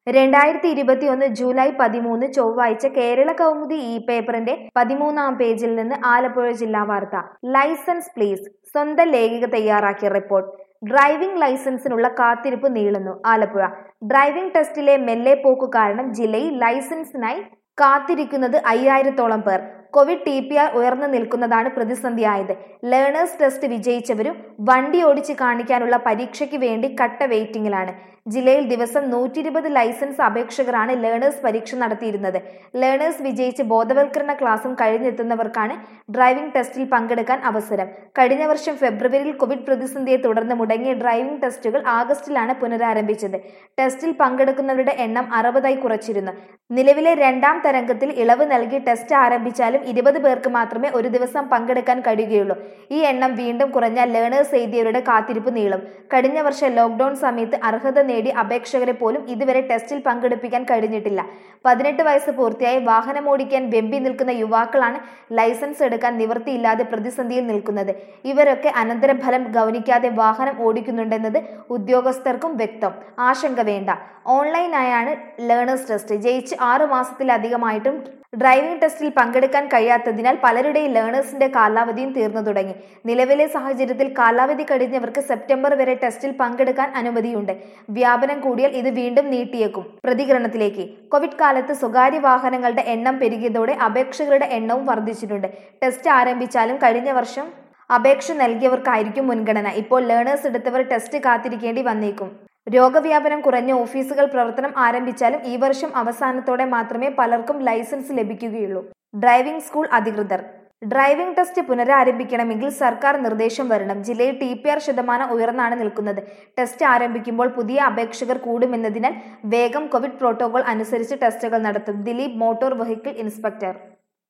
രണ്ടായിരത്തി ഇരുപത്തിയൊന്ന് ജൂലൈ പതിമൂന്ന് ചൊവ്വാഴ്ച കേരള കൗമുദി ഇ പേപ്പറിന്റെ പതിമൂന്നാം പേജിൽ നിന്ന് ആലപ്പുഴ ജില്ലാ വാർത്ത ലൈസൻസ് പ്ലീസ് സ്വന്തം ലേഖിക തയ്യാറാക്കിയ റിപ്പോർട്ട് ഡ്രൈവിംഗ് ലൈസൻസിനുള്ള കാത്തിരിപ്പ് നീളുന്നു ആലപ്പുഴ ഡ്രൈവിംഗ് ടെസ്റ്റിലെ മെല്ലെ പോക്കു കാരണം ജില്ലയിൽ ലൈസൻസിനായി കാത്തിരിക്കുന്നത് അയ്യായിരത്തോളം പേർ കോവിഡ് ടി പി ആർ ഉയർന്നു നിൽക്കുന്നതാണ് പ്രതിസന്ധിയായത് ലേണേഴ്സ് ടെസ്റ്റ് വിജയിച്ചവരും വണ്ടി ഓടിച്ച് കാണിക്കാനുള്ള പരീക്ഷയ്ക്ക് വേണ്ടി കട്ട വെയിറ്റിംഗിലാണ് ജില്ലയിൽ ദിവസം നൂറ്റി ഇരുപത് ലൈസൻസ് അപേക്ഷകരാണ് ലേണേഴ്സ് പരീക്ഷ നടത്തിയിരുന്നത് ലേണേഴ്സ് വിജയിച്ച് ബോധവൽക്കരണ ക്ലാസും കഴിഞ്ഞെത്തുന്നവർക്കാണ് ഡ്രൈവിംഗ് ടെസ്റ്റിൽ പങ്കെടുക്കാൻ അവസരം കഴിഞ്ഞ വർഷം ഫെബ്രുവരിയിൽ കോവിഡ് പ്രതിസന്ധിയെ തുടർന്ന് മുടങ്ങിയ ഡ്രൈവിംഗ് ടെസ്റ്റുകൾ ആഗസ്റ്റിലാണ് പുനരാരംഭിച്ചത് ടെസ്റ്റിൽ പങ്കെടുക്കുന്നവരുടെ എണ്ണം അറുപതായി കുറച്ചിരുന്നു നിലവിലെ രണ്ടാം തരംഗത്തിൽ ഇളവ് നൽകി ടെസ്റ്റ് ആരംഭിച്ചാലും ഇരുപത് പേർക്ക് മാത്രമേ ഒരു ദിവസം പങ്കെടുക്കാൻ കഴിയുകയുള്ളൂ ഈ എണ്ണം വീണ്ടും കുറഞ്ഞാൽ ലേണേഴ്സ് എഴുതിയവരുടെ കാത്തിരിപ്പ് നീളും കഴിഞ്ഞ വർഷം ലോക്ഡൌൺ സമയത്ത് അർഹത നേടി അപേക്ഷകരെ പോലും ഇതുവരെ ടെസ്റ്റിൽ പങ്കെടുപ്പിക്കാൻ കഴിഞ്ഞിട്ടില്ല പതിനെട്ട് വയസ്സ് പൂർത്തിയായി വാഹനമോടിക്കാൻ വെമ്പി നിൽക്കുന്ന യുവാക്കളാണ് ലൈസൻസ് എടുക്കാൻ നിവൃത്തിയില്ലാതെ പ്രതിസന്ധിയിൽ നിൽക്കുന്നത് ഇവരൊക്കെ അനന്തരഫലം ഗൗനിക്കാതെ വാഹനം ഓടിക്കുന്നുണ്ടെന്നത് ഉദ്യോഗസ്ഥർക്കും വ്യക്തം ആശങ്ക വേണ്ട ഓൺലൈനായാണ് ലേണേഴ്സ് ടെസ്റ്റ് ജയിച്ച് ആറു മാസത്തിലധികമായിട്ടും ഡ്രൈവിംഗ് ടെസ്റ്റിൽ പങ്കെടുക്കാൻ കഴിയാത്തതിനാൽ പലരുടെയും ലേണേഴ്സിന്റെ കാലാവധിയും തീർന്നു തുടങ്ങി നിലവിലെ സാഹചര്യത്തിൽ കാലാവധി കഴിഞ്ഞവർക്ക് സെപ്റ്റംബർ വരെ ടെസ്റ്റിൽ പങ്കെടുക്കാൻ അനുമതിയുണ്ട് വ്യാപനം കൂടിയാൽ ഇത് വീണ്ടും നീട്ടിയേക്കും പ്രതികരണത്തിലേക്ക് കോവിഡ് കാലത്ത് സ്വകാര്യ വാഹനങ്ങളുടെ എണ്ണം പെരുകിയതോടെ അപേക്ഷകരുടെ എണ്ണവും വർദ്ധിച്ചിട്ടുണ്ട് ടെസ്റ്റ് ആരംഭിച്ചാലും കഴിഞ്ഞ വർഷം അപേക്ഷ നൽകിയവർക്കായിരിക്കും മുൻഗണന ഇപ്പോൾ ലേണേഴ്സ് എടുത്തവർ ടെസ്റ്റ് കാത്തിരിക്കേണ്ടി വന്നേക്കും രോഗവ്യാപനം കുറഞ്ഞ ഓഫീസുകൾ പ്രവർത്തനം ആരംഭിച്ചാലും ഈ വർഷം അവസാനത്തോടെ മാത്രമേ പലർക്കും ലൈസൻസ് ലഭിക്കുകയുള്ളൂ ഡ്രൈവിംഗ് സ്കൂൾ അധികൃതർ ഡ്രൈവിംഗ് ടെസ്റ്റ് പുനരാരംഭിക്കണമെങ്കിൽ സർക്കാർ നിർദ്ദേശം വരണം ജില്ലയിൽ ടി പി ആർ ശതമാനം ഉയർന്നാണ് നിൽക്കുന്നത് ടെസ്റ്റ് ആരംഭിക്കുമ്പോൾ പുതിയ അപേക്ഷകർ കൂടുമെന്നതിനാൽ വേഗം കോവിഡ് പ്രോട്ടോകോൾ അനുസരിച്ച് ടെസ്റ്റുകൾ നടത്തും ദിലീപ് മോട്ടോർ വെഹിക്കിൾ ഇൻസ്പെക്ടർ